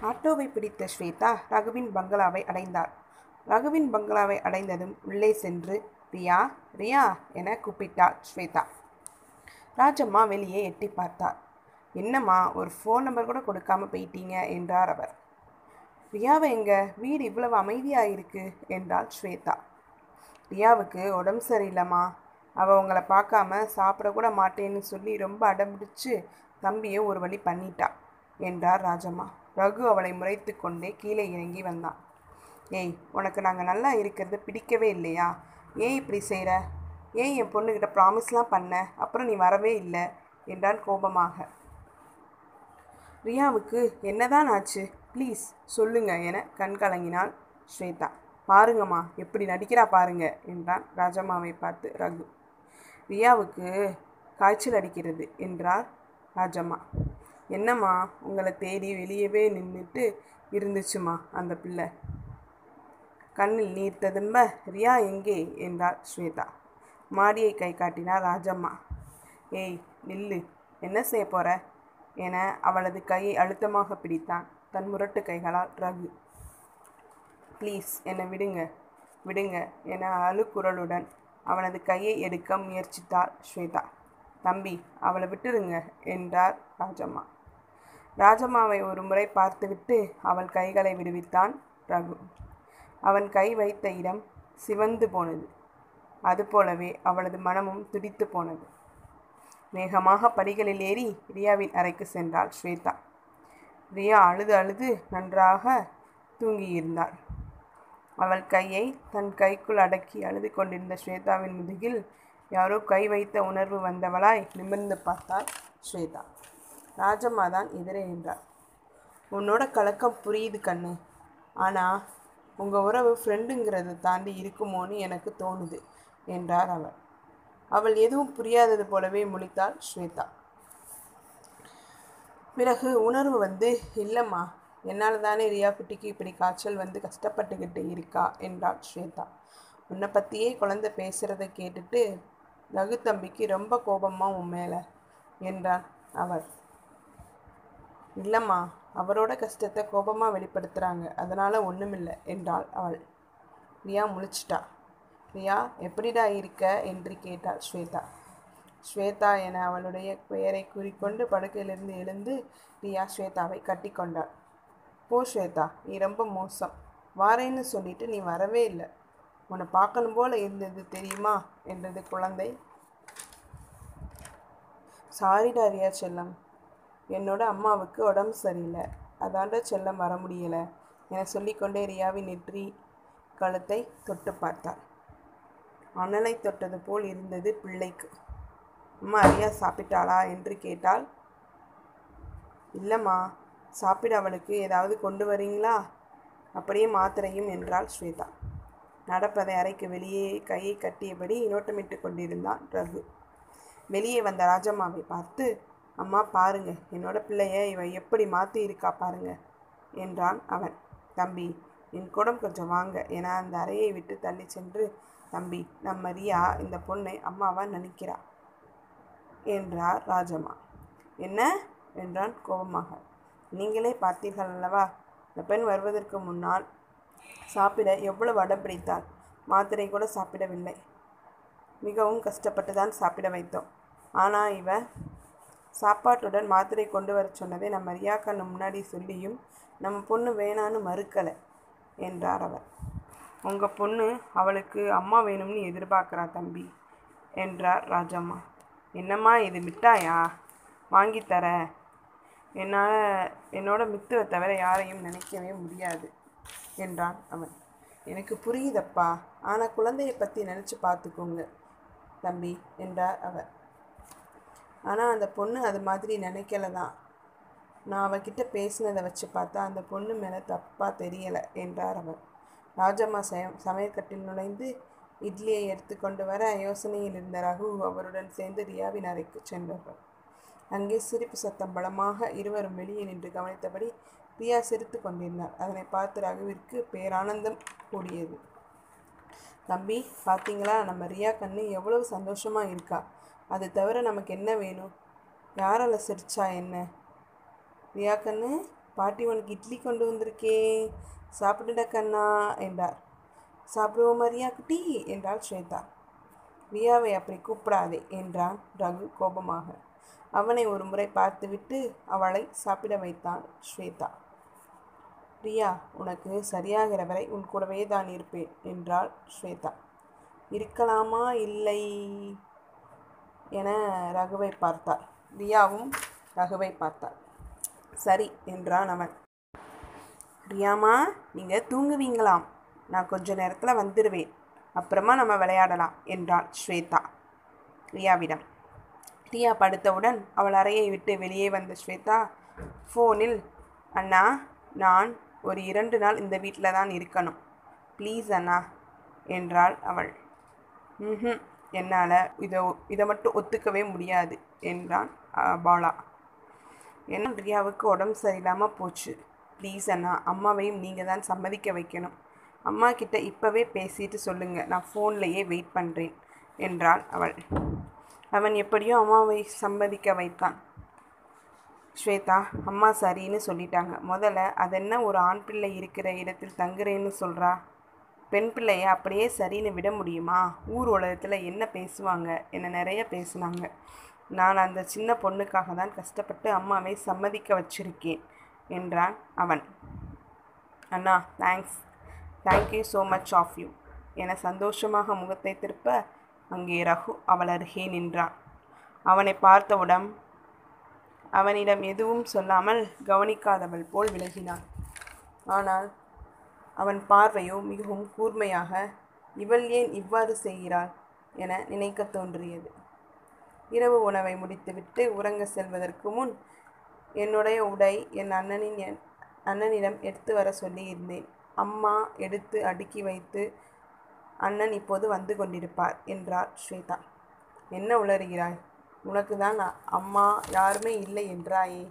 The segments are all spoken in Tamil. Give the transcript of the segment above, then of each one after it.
ஆட்டோவை பிடித்த ஸ்வேதா ரகுவின் பங்களாவை அடைந்தார் ரகுவின் பங்களாவை அடைந்ததும் உள்ளே சென்று ரியா ரியா என கூப்பிட்டாள் ஸ்வேதா ராஜம்மா வெளியே எட்டி பார்த்தார் என்னம்மா ஒரு ஃபோன் நம்பர் கூட கொடுக்காம போயிட்டீங்க என்றார் அவர் ரியாவை எங்க வீடு இவ்வளவு அமைதியாக இருக்கு என்றாள் ஸ்வேதா ரியாவுக்கு உடம்பு சரியில்லைம்மா அவள் உங்களை பார்க்காம சாப்பிட கூட மாட்டேன்னு சொல்லி ரொம்ப அடம்பிடிச்சு தம்பியை ஒரு வழி பண்ணிட்டா என்றார் ராஜம்மா ரகு அவளை முறைத்து கொண்டே கீழே இறங்கி வந்தான் ஏய் உனக்கு நாங்கள் நல்லா இருக்கிறது பிடிக்கவே இல்லையா ஏன் இப்படி செய்கிற ஏன் என் பொண்ணுக்கிட்ட ப்ராமிஸ்லாம் பண்ண அப்புறம் நீ வரவே இல்லை என்றான் கோபமாக ரியாவுக்கு என்னதான் ஆச்சு ப்ளீஸ் சொல்லுங்க என கண் கலங்கினாள் ஸ்வேதா பாருங்கம்மா எப்படி நடிக்கிறா பாருங்க என்றான் ராஜம்மாவை பார்த்து ரகு ரியாவுக்கு காய்ச்சல் அடிக்கிறது என்றார் ராஜம்மா என்னம்மா உங்களை தேடி வெளியவே நின்றுட்டு இருந்துச்சுமா அந்த பிள்ளை கண்ணில் நீர் ததும்ப ரியா எங்கே என்றாள் ஸ்வேதா மாடியை கை காட்டினார் ராஜம்மா ஏய் நில்லு என்ன செய்ய போற என அவளது கையை அழுத்தமாக பிடித்தான் தன் முரட்டு கைகளால் ரகு ப்ளீஸ் என்னை விடுங்க விடுங்க என அழுக்குரலுடன் அவனது கையை எடுக்க முயற்சித்தாள் ஸ்வேதா தம்பி அவளை விட்டுருங்க என்றார் ராஜம்மா ராஜம்மாவை ஒரு முறை பார்த்துவிட்டு அவள் கைகளை விடுவித்தான் ரகு அவன் கை வைத்த இடம் சிவந்து போனது அதுபோலவே அவளது மனமும் துடித்து போனது வேகமாக படிகளில் ஏறி ரியாவின் அறைக்கு சென்றாள் ஸ்வேதா ரியா அழுது அழுது நன்றாக தூங்கியிருந்தாள் அவள் கையை தன் கைக்குள் அடக்கி அழுது கொண்டிருந்த ஸ்வேதாவின் முதுகில் யாரோ கை வைத்த உணர்வு வந்தவளாய் நிமிர்ந்து பார்த்தாள் ஸ்வேதா ராஜம்மா தான் எதிரே நின்றாள் உன்னோட கலக்கம் புரியுது கண்ணு ஆனால் உங்கள் உறவு ஃப்ரெண்டுங்கிறத தாண்டி இருக்குமோன்னு எனக்கு தோணுது என்றார் அவர் அவள் எதுவும் புரியாதது போலவே முழித்தாள் ஸ்வேதா பிறகு உணர்வு வந்து இல்லைம்மா என்னால் தானே ரியா குட்டிக்கு இப்படி காய்ச்சல் வந்து கஷ்டப்பட்டுக்கிட்டு இருக்கா என்றாள் ஸ்வேதா உன்னை பற்றியே குழந்தை பேசுகிறத கேட்டுட்டு ரகு தம்பிக்கு ரொம்ப கோபமா உன் மேலே என்றான் அவர் இல்லைம்மா அவரோட கஷ்டத்தை கோபமாக வெளிப்படுத்துகிறாங்க அதனால் ஒன்றுமில்லை என்றாள் அவள் ரியா முழிச்சிட்டா ரியா எப்படிடா இருக்க என்று கேட்டாள் ஸ்வேதா ஸ்வேதா என அவளுடைய பெயரை கூறிக்கொண்டு படுக்கையிலிருந்து எழுந்து ரியா ஸ்வேதாவை கட்டிக்கொண்டாள் போ ஸ்வேதா நீ ரொம்ப மோசம் வாரேன்னு சொல்லிட்டு நீ வரவே இல்லை உன்னை பார்க்கணும் போல இருந்தது தெரியுமா என்றது குழந்தை சாரிடா ரியா செல்லம் என்னோட அம்மாவுக்கு உடம்பு சரியில்லை அதாண்ட செல்லம் வர முடியலை என சொல்லிக்கொண்டே ரியாவின் நெற்றி கழுத்தை தொட்டு பார்த்தாள் அனலை தொட்டது போல் இருந்தது பிள்ளைக்கு அம்மா ரியா சாப்பிட்டாளா என்று கேட்டால் இல்லைம்மா சாப்பிட அவளுக்கு ஏதாவது கொண்டு வரீங்களா அப்படியே மாத்திரையும் என்றாள் ஸ்வேதா நடப்பதை அறைக்கு வெளியே கையை கட்டியபடி நோட்டமிட்டு கொண்டிருந்தான் ரகு வெளியே வந்த ராஜம்மாவை பார்த்து அம்மா பாருங்க என்னோட பிள்ளைய இவ எப்படி மாற்றி இருக்கா பாருங்க என்றான் அவன் தம்பி என் குடம் கொஞ்சம் வாங்க என அந்த அறையை விட்டு தள்ளி சென்று தம்பி நம்ம ரியா இந்த பொண்ணை அம்மாவா நினைக்கிறா என்றார் ராஜம்மா என்ன என்றான் கோபமாக நீங்களே பார்த்தீர்கள் அல்லவா இந்த பெண் வருவதற்கு முன்னால் சாப்பிட எவ்வளவு அடம் பிடித்தாள் மாத்திரை கூட சாப்பிடவில்லை மிகவும் கஷ்டப்பட்டு தான் சாப்பிட வைத்தோம் ஆனால் இவ சாப்பாட்டுடன் மாத்திரை கொண்டு வர சொன்னதை நம்ம ரியா கண்ணு முன்னாடி சொல்லியும் நம்ம பொண்ணு வேணான்னு மறுக்கலை என்றார் அவர் உங்கள் பொண்ணு அவளுக்கு அம்மா வேணும்னு எதிர்பார்க்குறா தம்பி என்றார் ராஜம்மா என்னம்மா இது மிட்டாயா வாங்கி தர என்னால் என்னோட மித்துவை தவிர யாரையும் நினைக்கவே முடியாது என்றான் அவன் எனக்கு புரியுதப்பா ஆனால் குழந்தையை பற்றி நினச்சி பார்த்துக்கோங்க தம்பி என்றார் அவர் ஆனால் அந்த பொண்ணு அது மாதிரி நினைக்கல தான் நான் அவகிட்ட பேசினதை வச்சு பார்த்தா அந்த பொண்ணு மேலே தப்பாக தெரியலை என்றார் அவர் ராஜம்மா சய சமையற்கட்டில் நுழைந்து இட்லியை எடுத்துக்கொண்டு வர யோசனையில் இருந்த ரகு அவருடன் சேர்ந்து ரியாவின் அறைக்கு சென்றார்கள் அங்கே சிரிப்பு சத்தம் பலமாக இருவரும் வெளியே நின்று கவனித்தபடி ரியா சிரித்து கொண்டிருந்தார் அதனை பார்த்து ரகுவிற்கு பேரானந்தம் கூடியது தம்பி பார்த்தீங்களா நம்ம ரியா கண்ணு எவ்வளவு சந்தோஷமாக இருக்கா அது தவிர நமக்கு என்ன வேணும் யாரால் சிரிச்சா என்ன ரியா கண்ணு பாட்டி உனக்கு இட்லி கொண்டு வந்திருக்கே சாப்பிட்டுட கண்ணா என்றார் சாப்பிடுவோம் மரியா குட்டி என்றாள் ஸ்வேதா ரியாவை அப்படி கூப்பிடாதே என்றான் ரகு கோபமாக அவனை ஒரு முறை பார்த்துவிட்டு அவளை சாப்பிட வைத்தான் ஸ்வேதா ரியா உனக்கு சரியாகிற வரை உன் கூடவே தான் இருப்பேன் என்றாள் ஸ்வேதா இருக்கலாமா இல்லை என ரகுவை பார்த்தாள் ரியாவும் ரகுவை பார்த்தாள் சரி என்றான் அவன் ரியாமா நீங்கள் தூங்குவீங்களாம் நான் கொஞ்ச நேரத்தில் வந்துடுவேன் அப்புறமா நம்ம விளையாடலாம் என்றாள் ஸ்வேதா ரியாவிடம் ரியா படுத்தவுடன் அவள் அறையை விட்டு வெளியே வந்த ஸ்வேதா ஃபோனில் அண்ணா நான் ஒரு இரண்டு நாள் இந்த வீட்டில் தான் இருக்கணும் ப்ளீஸ் அண்ணா என்றாள் அவள் ம் என்னால் இதை இதை மட்டும் ஒத்துக்கவே முடியாது என்றான் பாலா என்ன ரியாவுக்கு உடம்பு சரியில்லாமல் போச்சு ப்ளீஸ் அண்ணா அம்மாவையும் நீங்கள் தான் சம்மதிக்க வைக்கணும் அம்மா கிட்ட இப்போவே பேசிட்டு சொல்லுங்க நான் ஃபோன்லேயே வெயிட் பண்ணுறேன் என்றாள் அவள் அவன் எப்படியோ அம்மாவை சம்மதிக்க வைத்தான் ஸ்வேதா அம்மா சரின்னு சொல்லிட்டாங்க முதல்ல அதென்ன ஒரு ஆண் பிள்ளை இருக்கிற இடத்தில் தங்குறேன்னு சொல்கிறா பெண் பிள்ளைய அப்படியே சரின்னு விட முடியுமா ஊர் உலகத்தில் என்ன பேசுவாங்க என்ன நிறைய பேசுனாங்க நான் அந்த சின்ன பொண்ணுக்காக தான் கஷ்டப்பட்டு அம்மாவை சம்மதிக்க வச்சிருக்கேன் என்றான் அவன் அண்ணா thanks thank you so much of you என சந்தோஷமாக முகத்தை திருப்ப அங்கே ரகு அவள் அருகே நின்றான் அவனை பார்த்தவுடன் அவனிடம் எதுவும் சொல்லாமல் கவனிக்காதவள் போல் விலகினான் ஆனால் அவன் பார்வையோ மிகவும் கூர்மையாக இவள் ஏன் இவ்வாறு செய்கிறாள் என நினைக்க தோன்றியது இரவு உணவை முடித்துவிட்டு உறங்க செல்வதற்கு முன் என்னுடைய உடை என் அண்ணனின் என் அண்ணனிடம் எடுத்து வர சொல்லியிருந்தேன் அம்மா எடுத்து அடுக்கி வைத்து அண்ணன் இப்போது வந்து கொண்டிருப்பார் என்றார் ஸ்வேதா என்ன உளறுகிறாய் உனக்கு தான் அம்மா யாருமே இல்லை என்றாயே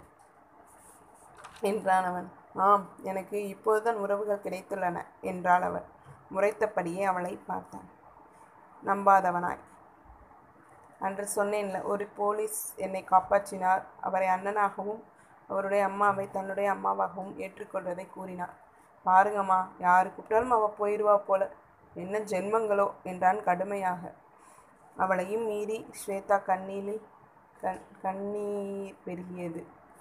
என்றான் அவன் ஆம் எனக்கு இப்போதுதான் உறவுகள் கிடைத்துள்ளன என்றாள் அவள் முறைத்தபடியே அவளை பார்த்தான் நம்பாதவனாய் அன்று சொன்னேன்ல ஒரு போலீஸ் என்னை காப்பாற்றினார் அவரை அண்ணனாகவும் அவருடைய அம்மாவை தன்னுடைய அம்மாவாகவும் ஏற்றுக்கொள்வதை கூறினார் பாருங்கம்மா யாரு கூப்பிட்டாலும் அவள் போயிடுவா போல என்ன ஜென்மங்களோ என்றான் கடுமையாக அவளையும் மீறி ஸ்வேதா கண்ணீரில் கண் கண்ணீர் பெருகியது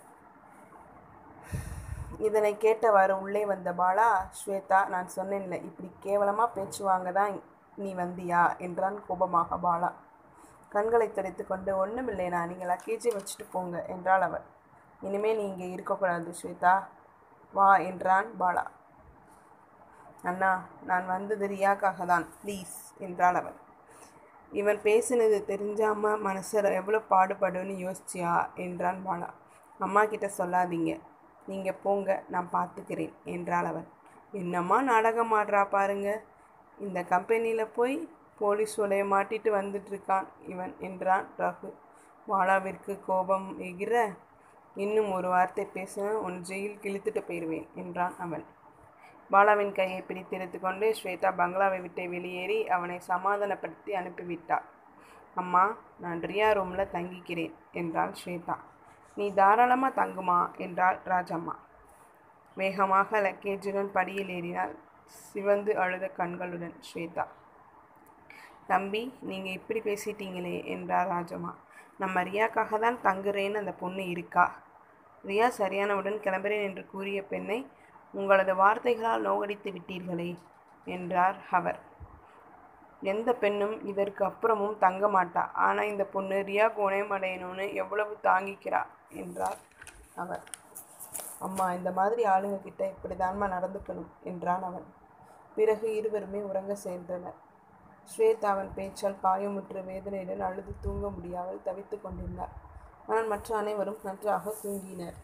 இதனை கேட்டவாறு உள்ளே வந்த பாலா ஸ்வேதா நான் சொன்னேன்ல இப்படி கேவலமாக பேச்சு வாங்க தான் நீ வந்தியா என்றான் கோபமாக பாலா கண்களை துடைத்து கொண்டு ஒன்றுமில்லைனா நீங்கள் லக்கேஜை வச்சுட்டு போங்க என்றாள் அவள் இனிமேல் நீ இங்கே இருக்கக்கூடாது ஸ்வேதா வா என்றான் பாலா அண்ணா நான் வந்தது ரியாக்காக தான் ப்ளீஸ் என்றாள் அவள் இவன் பேசினது தெரிஞ்சாம மனசு எவ்வளோ பாடுபடுன்னு யோசிச்சியா என்றான் பாலா அம்மா கிட்ட சொல்லாதீங்க நீங்கள் போங்க நான் பார்த்துக்கிறேன் என்றாள் அவன் என்னம்மா நாடகம் ஆடுறா பாருங்க இந்த கம்பெனியில் போய் போலீஸ் உடைய மாட்டிட்டு வந்துட்டுருக்கான் இவன் என்றான் ரகு பாலாவிற்கு கோபம் எகிற இன்னும் ஒரு வார்த்தை பேசின உன் ஜெயில் கிழித்துட்டு போயிடுவேன் என்றான் அவன் பாலாவின் கையை பிடித்திருத்து கொண்டு ஸ்வேதா பங்களாவை விட்டு வெளியேறி அவனை சமாதானப்படுத்தி அனுப்பிவிட்டாள் அம்மா நான் ரியா ரூமில் தங்கிக்கிறேன் என்றாள் ஸ்வேதா நீ தாராளமாக தங்குமா என்றாள் ராஜம்மா வேகமாக லக்கேஜுடன் படியில் ஏறினாள் சிவந்து அழுத கண்களுடன் ஸ்வேதா தம்பி நீங்கள் இப்படி பேசிட்டீங்களே என்றார் ராஜம்மா நம்ம ரியாக்காக தான் தங்குறேன்னு அந்த பொண்ணு இருக்கா ரியா சரியானவுடன் கிளம்புறேன் என்று கூறிய பெண்ணை உங்களது வார்த்தைகளால் நோகடித்து விட்டீர்களே என்றார் அவர் எந்த பெண்ணும் இதற்கு அப்புறமும் தங்க மாட்டா ஆனால் இந்த பொண்ணு ரியா கோணயம் அடையணும்னு எவ்வளவு தாங்கிக்கிறா என்றார் அவர் அம்மா இந்த மாதிரி ஆளுங்க கிட்ட இப்படிதான்மா நடந்துக்கணும் என்றான் அவன் பிறகு இருவருமே உறங்க சேர்ந்தனர் ஸ்வேதாவின் பேச்சால் காயமுற்ற வேதனையுடன் அழுது தூங்க முடியாமல் தவித்து கொண்டிருந்தார் ஆனால் மற்ற அனைவரும் நன்றாக தூங்கினர்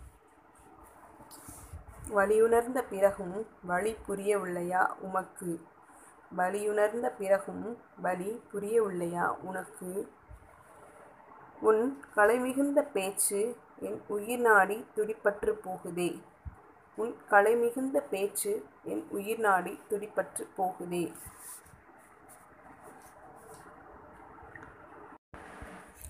வலியுணர்ந்த பிறகும் வழி புரியவில்லையா உமக்கு வலியுணர்ந்த பிறகும் வழி புரியவில்லையா உனக்கு உன் கலைமிகுந்த பேச்சு என் உயிர் நாடி துடிப்பற்று போகுதே உன் கலைமிகுந்த பேச்சு என் உயிர் நாடி துடிப்பற்று போகுதே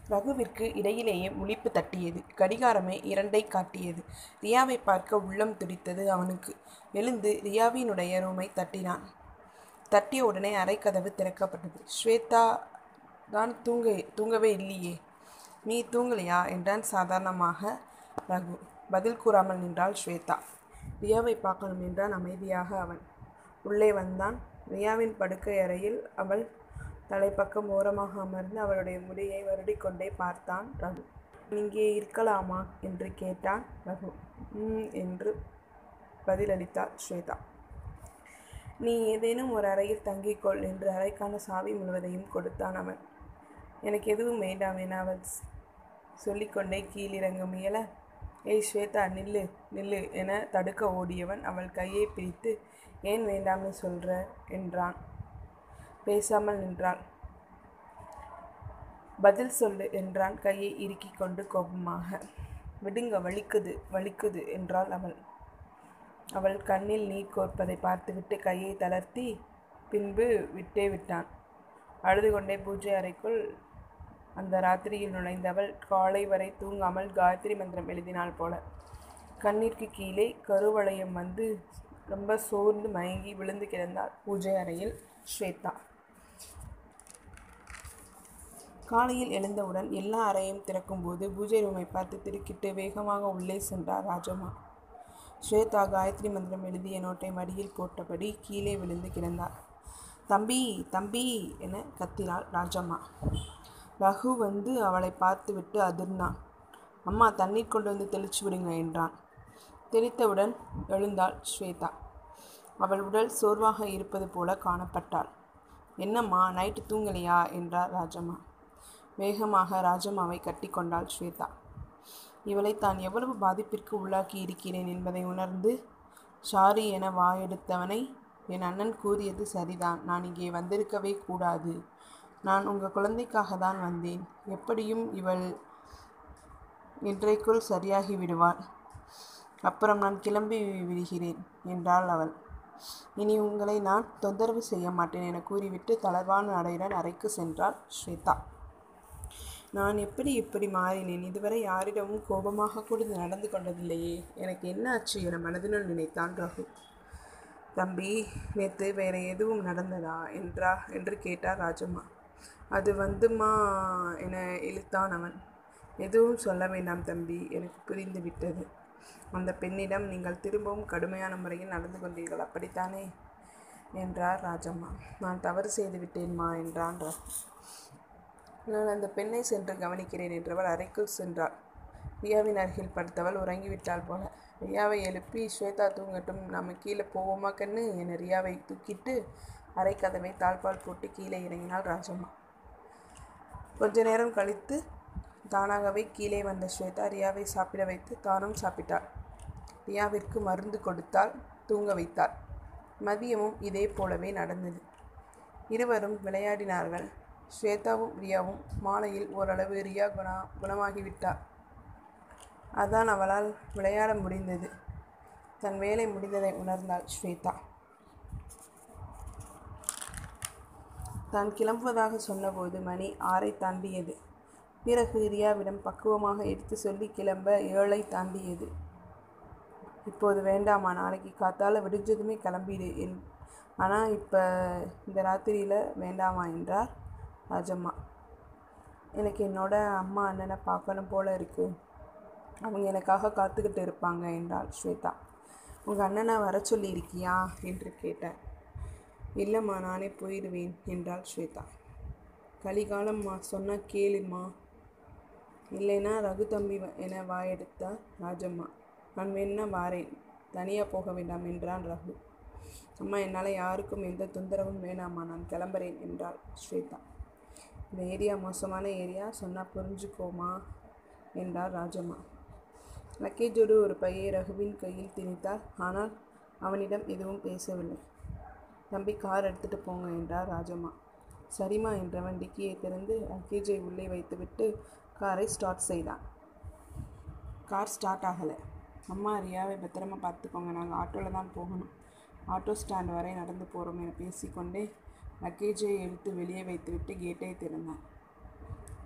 ரகுவிற்கு இடையிலேயே முழிப்பு தட்டியது கடிகாரமே இரண்டை காட்டியது ரியாவை பார்க்க உள்ளம் துடித்தது அவனுக்கு எழுந்து ரியாவினுடைய ரூமை தட்டினான் தட்டிய உடனே அறைக்கதவு திறக்கப்பட்டது ஸ்வேதா தான் தூங்க தூங்கவே இல்லையே நீ தூங்கலையா என்றான் சாதாரணமாக ரகு பதில் கூறாமல் நின்றாள் ஸ்வேதா ரியாவை பார்க்கணும் என்றான் அமைதியாக அவன் உள்ளே வந்தான் ரியாவின் படுக்கை அறையில் அவள் தலைப்பக்கம் ஓரமாக அமர்ந்து அவளுடைய முடியை வருடிக்கொண்டே பார்த்தான் ரகு இங்கே இருக்கலாமா என்று கேட்டான் ரகு ம் என்று பதிலளித்தாள் ஸ்வேதா நீ ஏதேனும் ஒரு அறையில் தங்கிக்கொள் என்று அறைக்கான சாவி முழுவதையும் கொடுத்தான் அவன் எனக்கு எதுவும் வேண்டாம் என அவள் சொல்லிக்கொண்டே கீழிறங்க முயல ஏய் ஸ்வேதா நில்லு நில்லு என தடுக்க ஓடியவன் அவள் கையை பிடித்து ஏன் வேண்டாம்னு சொல்ற என்றான் பேசாமல் நின்றாள் பதில் சொல்லு என்றான் கையை இறுக்கி கொண்டு கோபமாக விடுங்க வலிக்குது வலிக்குது என்றாள் அவள் அவள் கண்ணில் நீர் கோர்ப்பதை பார்த்துவிட்டு கையை தளர்த்தி பின்பு விட்டே விட்டான் அழுது கொண்டே பூஜை அறைக்குள் அந்த ராத்திரியில் நுழைந்தவள் காலை வரை தூங்காமல் காயத்ரி மந்திரம் எழுதினாள் போல கண்ணிற்கு கீழே கருவளையம் வந்து ரொம்ப சோர்ந்து மயங்கி விழுந்து கிடந்தாள் பூஜை அறையில் ஸ்வேதா காலையில் எழுந்தவுடன் எல்லா அறையும் திறக்கும்போது பூஜை ரூமை பார்த்து திடுக்கிட்டு வேகமாக உள்ளே சென்றார் ராஜம்மா ஸ்வேதா காயத்ரி மந்திரம் எழுதிய நோட்டை மடியில் போட்டபடி கீழே விழுந்து கிடந்தார் தம்பி தம்பி என கத்தினாள் ராஜம்மா ரகு வந்து அவளை பார்த்துவிட்டு அதிர்ந்தான் அம்மா தண்ணீர் கொண்டு வந்து தெளிச்சு விடுங்க என்றான் தெளித்தவுடன் எழுந்தாள் ஸ்வேதா அவள் உடல் சோர்வாக இருப்பது போல காணப்பட்டாள் என்னம்மா நைட்டு தூங்கலையா என்றார் ராஜம்மா வேகமாக ராஜம்மாவை கட்டி கொண்டாள் ஸ்வேதா இவளை தான் எவ்வளவு பாதிப்பிற்கு உள்ளாக்கி இருக்கிறேன் என்பதை உணர்ந்து சாரி என வாயெடுத்தவனை என் அண்ணன் கூறியது சரிதான் நான் இங்கே வந்திருக்கவே கூடாது நான் உங்கள் குழந்தைக்காக தான் வந்தேன் எப்படியும் இவள் இன்றைக்குள் சரியாகி விடுவாள் அப்புறம் நான் கிளம்பி விடுகிறேன் என்றாள் அவள் இனி உங்களை நான் தொந்தரவு செய்ய மாட்டேன் என கூறிவிட்டு தளர்வான நடையுடன் அறைக்கு சென்றாள் ஸ்வேதா நான் எப்படி இப்படி மாறினேன் இதுவரை யாரிடமும் கோபமாக கூட நடந்து கொண்டதில்லையே எனக்கு என்ன ஆச்சு என மனதினுள் நினைத்தான் ரகு தம்பி நேற்று வேற எதுவும் நடந்ததா என்றா என்று கேட்டார் ராஜம்மா அது வந்துமா என இழுத்தான் அவன் எதுவும் சொல்ல வேண்டாம் தம்பி எனக்கு புரிந்து விட்டது அந்த பெண்ணிடம் நீங்கள் திரும்பவும் கடுமையான முறையில் நடந்து கொண்டீர்கள் அப்படித்தானே என்றார் ராஜம்மா நான் தவறு செய்து விட்டேன்மா என்றான் ரகு நான் அந்த பெண்ணை சென்று கவனிக்கிறேன் என்றவள் அறைக்குள் சென்றாள் ரியாவின் அருகில் படுத்தவள் உறங்கிவிட்டாள் போல ரியாவை எழுப்பி ஸ்வேதா தூங்கட்டும் நம்ம கீழே போவோமா கண்ணு என ரியாவை தூக்கிட்டு அரைக்கதவை தாழ்பால் போட்டு கீழே இறங்கினாள் ராஜம்மா கொஞ்ச நேரம் கழித்து தானாகவே கீழே வந்த ஸ்வேதா ரியாவை சாப்பிட வைத்து தானும் சாப்பிட்டாள் ரியாவிற்கு மருந்து கொடுத்தாள் தூங்க வைத்தாள் மதியமும் இதே போலவே நடந்தது இருவரும் விளையாடினார்கள் ஸ்வேதாவும் ரியாவும் மாலையில் ஓரளவு ரியா குணா குணமாகிவிட்டாள் அதான் அவளால் விளையாட முடிந்தது தன் வேலை முடிந்ததை உணர்ந்தாள் ஸ்வேதா தான் கிளம்புவதாக சொன்னபோது மணி ஆறை தாண்டியது பிறகு ரியாவிடம் பக்குவமாக எடுத்து சொல்லி கிளம்ப ஏழை தாண்டியது இப்போது வேண்டாமா நாளைக்கு காத்தால விடிஞ்சதுமே கிளம்பிடு என் ஆனால் இப்போ இந்த ராத்திரியில் வேண்டாமா என்றார் ராஜம்மா எனக்கு என்னோட அம்மா அண்ணனை பார்க்கணும் போல இருக்கு அவங்க எனக்காக காத்துக்கிட்டு இருப்பாங்க என்றாள் ஸ்வேதா உங்கள் அண்ணனை வர சொல்லி இருக்கியா என்று கேட்டார் இல்லைம்மா நானே போயிடுவேன் என்றாள் ஸ்வேதா கலிகாலம்மா சொன்னால் கேளும்மா இல்லைன்னா ரகு தம்பி வ- என வாயெடுத்தார் ராஜம்மா நான் வேணா வாரேன் தனியாக போக வேண்டாம் என்றான் ரகு அம்மா என்னால் யாருக்கும் எந்த தொந்தரவும் வேணாம்மா நான் கிளம்புறேன் என்றாள் ஸ்வேதா இந்த ஏரியா மோசமான ஏரியா சொன்னால் புரிஞ்சுக்கோமா என்றார் ராஜம்மா லக்கேஜோடு ஒரு பையை ரகுவின் கையில் திணித்தார் ஆனால் அவனிடம் எதுவும் பேசவில்லை தம்பி கார் எடுத்துகிட்டு போங்க என்றார் ராஜம்மா சரிம்மா என்றவன் டிக்கியை திறந்து லக்கேஜை உள்ளே வைத்துவிட்டு காரை ஸ்டார்ட் செய்தான் கார் ஸ்டார்ட் ஆகலை அம்மா ரியாவை பத்திரமா பார்த்துக்கோங்க நாங்கள் ஆட்டோவில் தான் போகணும் ஆட்டோ ஸ்டாண்ட் வரை நடந்து போகிறோம் என பேசிக்கொண்டே லக்கேஜை எடுத்து வெளியே வைத்துவிட்டு கேட்டை திறந்தான்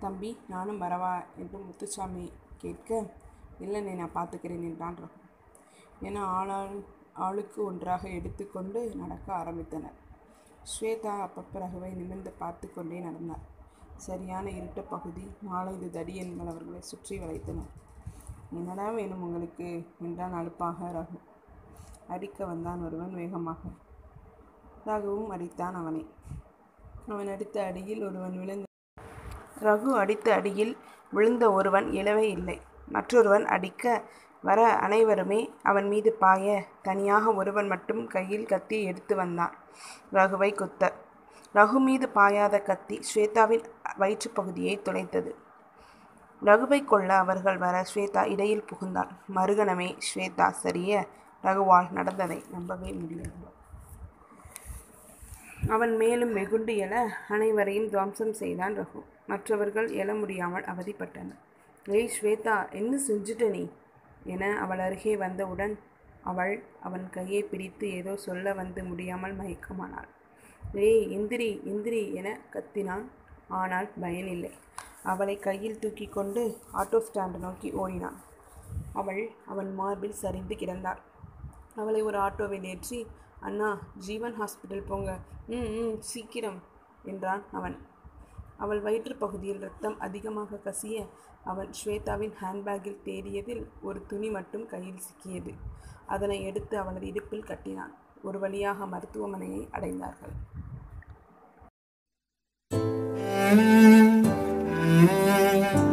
தம்பி நானும் வரவா என்று முத்துசாமி கேட்க இல்லைண்ணே நான் பார்த்துக்கிறேன் என்றான் ரகு என ஆளாள் ஆளுக்கு ஒன்றாக எடுத்துக்கொண்டு நடக்க ஆரம்பித்தனர் ஸ்வேதா அப்பப்ப ரகுவை நிமிர்ந்து பார்த்து கொண்டே நடந்தார் சரியான இருட்ட பகுதி நாலைந்து தடியன்கள் அவர்களை சுற்றி வளைத்தனர் என்னடா வேணும் உங்களுக்கு என்றான் அலுப்பாக ரகு அடிக்க வந்தான் ஒருவன் வேகமாக ரகுவும் அடித்தான் அவனை அவன் அடித்த அடியில் ஒருவன் விழுந்த ரகு அடித்த அடியில் விழுந்த ஒருவன் எழவே இல்லை மற்றொருவன் அடிக்க வர அனைவருமே அவன் மீது பாய தனியாக ஒருவன் மட்டும் கையில் கத்தி எடுத்து வந்தான் ரகுவை குத்த ரகு மீது பாயாத கத்தி ஸ்வேதாவின் வயிற்றுப் பகுதியை துளைத்தது ரகுவை கொள்ள அவர்கள் வர ஸ்வேதா இடையில் புகுந்தாள் மறுகணமே ஸ்வேதா சரிய ரகுவால் நடந்ததை நம்பவே முடியவில்லை அவன் மேலும் வெகுண்டு எழ அனைவரையும் துவம்சம் செய்தான் ரகு மற்றவர்கள் எழ முடியாமல் அவதிப்பட்டனர் ஏய் ஸ்வேதா என்ன செஞ்சுட்ட நீ என அவள் அருகே வந்தவுடன் அவள் அவன் கையை பிடித்து ஏதோ சொல்ல வந்து முடியாமல் மயக்கமானாள் ஏய் எந்திரி எந்திரி என கத்தினான் ஆனால் பயனில்லை அவளை கையில் தூக்கி கொண்டு ஆட்டோ ஸ்டாண்டு நோக்கி ஓடினான் அவள் அவன் மார்பில் சரிந்து கிடந்தாள் அவளை ஒரு ஆட்டோவில் ஏற்றி அண்ணா ஜீவன் ஹாஸ்பிட்டல் போங்க ம் ம் சீக்கிரம் என்றான் அவன் அவள் வயிற்று பகுதியில் ரத்தம் அதிகமாக கசிய அவன் ஸ்வேதாவின் ஹேண்ட்பேக்கில் தேடியதில் ஒரு துணி மட்டும் கையில் சிக்கியது அதனை எடுத்து அவளது இடுப்பில் கட்டினான் ஒரு வழியாக மருத்துவமனையை அடைந்தார்கள் Thank you.